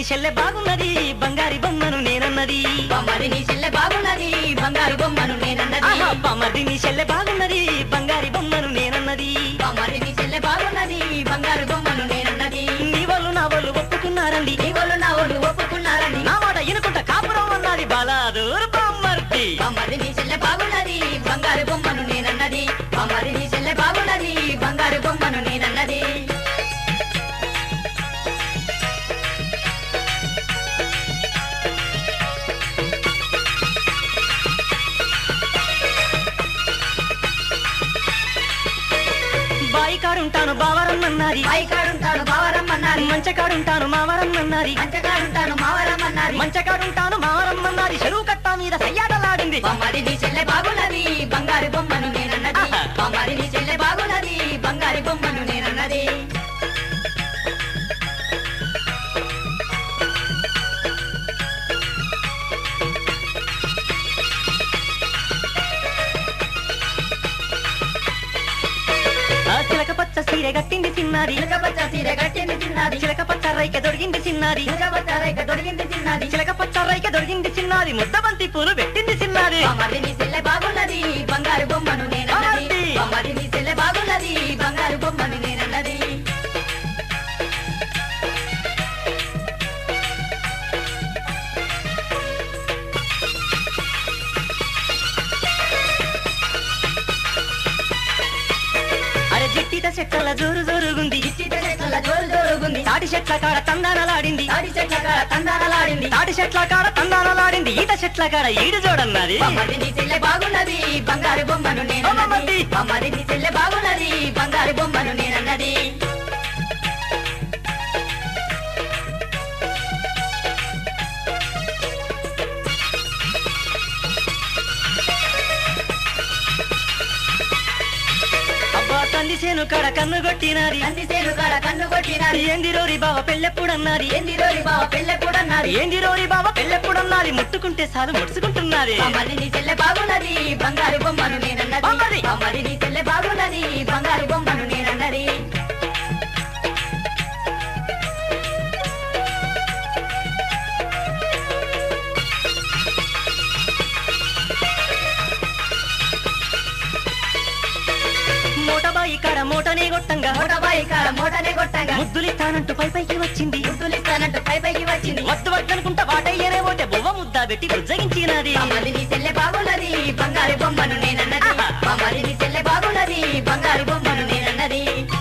చెల్లె బాగున్నది బంగారి బొమ్మను నేనన్నది బొమ్మది నీ చెల్లె బాగున్నది బంగారు బొమ్మను నేనన్నది ఆహా, బామ్మర్ది నీ చెల్లె బాగున్నది బంగారి బొమ్మను నేనన్నది బొమ్మది నీ చెల్లె బాగున్నది బంగారు బొమ్మను నేనన్నది నీ వాళ్ళు నా వాళ్ళు ఒప్పుకున్నారండి నీ వాళ్ళు నా వాళ్ళు ఒప్పుకున్నారని నా మాట ఎనుకుంట కాపురం అన్నది బాలాదూర్ బామ్మర్ది బొమ్మది నీ చెల్లె బాగున్నది బంగారు బొమ్మను నేనన్నది బొమ్మది నీ చెల్లె బాగున్నది బంగారు బొమ్మను నేనన్నది బాయి కాడుంటాను బావరమ్మన్నది పైకాడుంటాడు బావరమ్మన్నది మంచకాడుంటాను మావరమ్మన్నది మంచకాడుంటాడు మావరమ్మన్నది మంచకాడుంటాను మావరమ్మన్నది చెరువు కట్ట మీద సయ్యాటలాడింది బొమ్మది నీ చెల్లె బాగున్నది బంగారు బొమ్మను నేనన్నది ఆహా. బొమ్మది నీ చెల్లె బాగున్నది బంగారు బొమ్మను నేనన్నది ఆ చిలక పచ్చ సీరె గట్టింది చిన్నది చిలక పచ్చ సీర కట్టింది చిన్నది చిలక పచ్చ రైక దొరికింది చిన్నది చిలక పచ్చ రేఖ దొరికింది చిన్నది చిలక పచ్చ రైక దొరికింది చిన్నది ముద్దబంతి పూలు పెట్టింది చిన్నది బొమ్మది నీ చెల్లె బాగున్నది బంగారు బొమ్మను నేనన్నది బాగుంది. బొమ్మది నీ చెల్లె బాగున్నది బంగారు బొమ్మను నేనన్నది అరే జిట్టిత చెక్కల జోరు జోరుగుంది చిట్ట చెట్ల జోరు జోరుగుంది తాటి చెట్ల కాడ తందానలాడింది తాడి చెట్ల కాడ తందానలాడింది తాటి చెట్ల కాడ తందానలాడింది ఈత చెట్ల కాడ ఈడు జోడన్నది బొమ్మది నీ చెల్లె బాగున్నది బంగారు బొమ్మను నేనన్నది బొమ్మది. బొమ్మది నీ చెల్లె బాగున్నది బంగారు బొమ్మను నేనన్నది అబ్బా తంది సేను కాడ కన్ను కొట్టినది కంది సేను కాడ కన్ను కొట్టినది ఏంది రోరి బావ పెళ్ళెప్పుడన్నది ఏంది రోరి బావ పెళ్ళె కూడా ఏంది రోరి బావ పెళ్ళెప్పుడన్నది ముట్టుకుంటే చాలు ముడుచుకుంటున్నది బొమ్మది నీ చెల్లె బాగున్నది బంగారు బొమ్మను నేనన్నది బొమ్మది. బొమ్మది నీ చెల్లె బాగున్నది బంగారు బొమ్మను నేనన్నది మూటబాయి కాడ మూటనే కొట్టంగా మూటబాయి కాడ మూటనే కొట్టంగా ముద్దులిస్తానంటూ పై పైకి వచ్చింది ముద్దులిస్తానంటూ పై పైకి వచ్చింది వద్దు వద్దనుకుంటా వాటయ్యనే పోతే బొవ్వ ముద్ద పెట్టి బుజ్జగించినది బొమ్మది నీ చెల్లె బాగున్నది బంగారు బొమ్మను నేనన్నది ఆహా. బొమ్మది నీ చెల్లె బాగున్నది బంగారు బొమ్మను నేనన్నది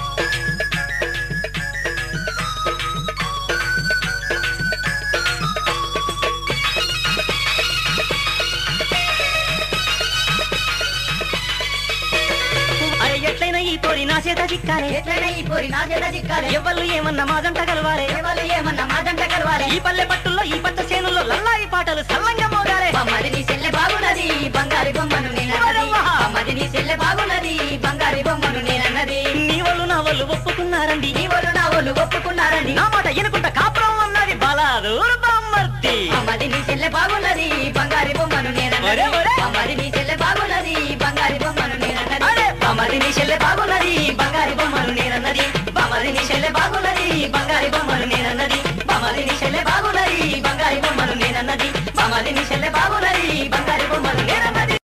అరే ఎట్లయినా ఈ పోరి నా చేత చిక్కాలే ఎట్లనే ఈ పోరి నా చేత చిక్కాలి ఎవరు ఏమన్నా మాదంట కలవాలే ఎవరు ఏమన్నా మాదంట కలవాలి ఈ పల్లె పట్టుల్లో ఈ పట్ట చేనుల్లో లల్లాయి పాటలు సల్లంగా మోగాలే బొమ్మది నీ చెల్లె బాగున్నది బంగారు బొమ్మను నేనన్నది ఎవరమ్మా? బొమ్మది నీ చెల్లె బాగున్నది బంగారు బొమ్మను నేనన్నది నీ వాళ్ళు నా వాళ్ళు ఒప్పుకున్నారండి నీ వాళ్ళు నా వాళ్ళు ఒప్పుకున్నారని నా మాట ఎనుకుంట కాపురం అన్నది బలాదూరు బామ్మర్తి బొమ్మది నీ చెల్లె బాగున్నది బంగారు బొమ్మను నేనన్నది ఒరే, ఒరే. బొమ్మది నీ చెల్లె బాగున్నది బంగారు బొమ్మను నేనన్నది అరే, బొమ్మది నీ చెల్లె బాగున్నది బంగారు బొమ్మను నేనన్నది